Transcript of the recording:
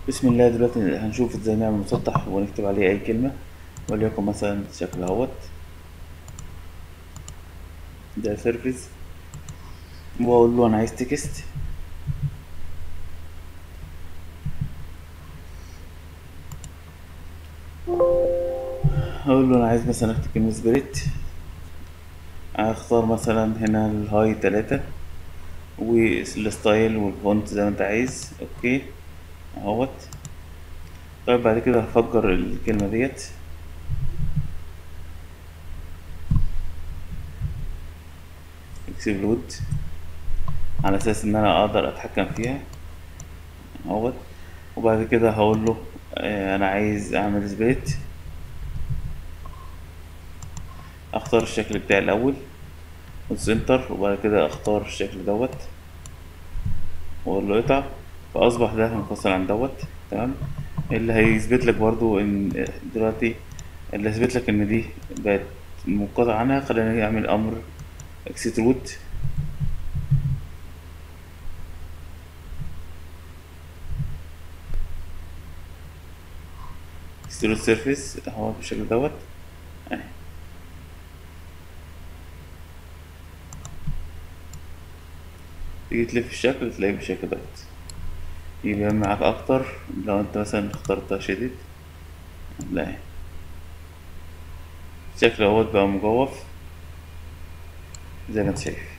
بسم الله دلوقتي هنشوف ازاي نعمل مسطح ونكتب عليه اي كلمة وليكن مثلا شكل اهوت ده سيرفيس واقول له انا عايز تكست هقول له انا عايز مثلا اكتب كلمة سبريت هختار مثلا هنا الهاي تلاتة والستايل والفونت زي ما انت عايز اوكي اهوت طيب بعد كده هفجر الكلمة ديت اكسبلود على اساس ان انا اقدر اتحكم فيها اهوت وبعد كده هقول له آه، انا عايز اعمل سبريت اختار الشكل بتاعي الاول والسنتر وبعد كده اختار الشكل دوت واقول له اقطع فاصبح ده منفصل عن دوت تمام اللي هيثبت لك برضو ان دلوقتي اللي هيثبت لك ان دي بقت منقطع عنها خلينا نعمل امر اكسترود اكسترود سيرفيس اهو بالشكل دوت اهي تيجي تلف الشكل تلاقيه بالشكل دوت يبان معاك اكتر لو انت مثلا اخترت شديد لا الشكل اهوت بقى مجوف زي ما انت شايف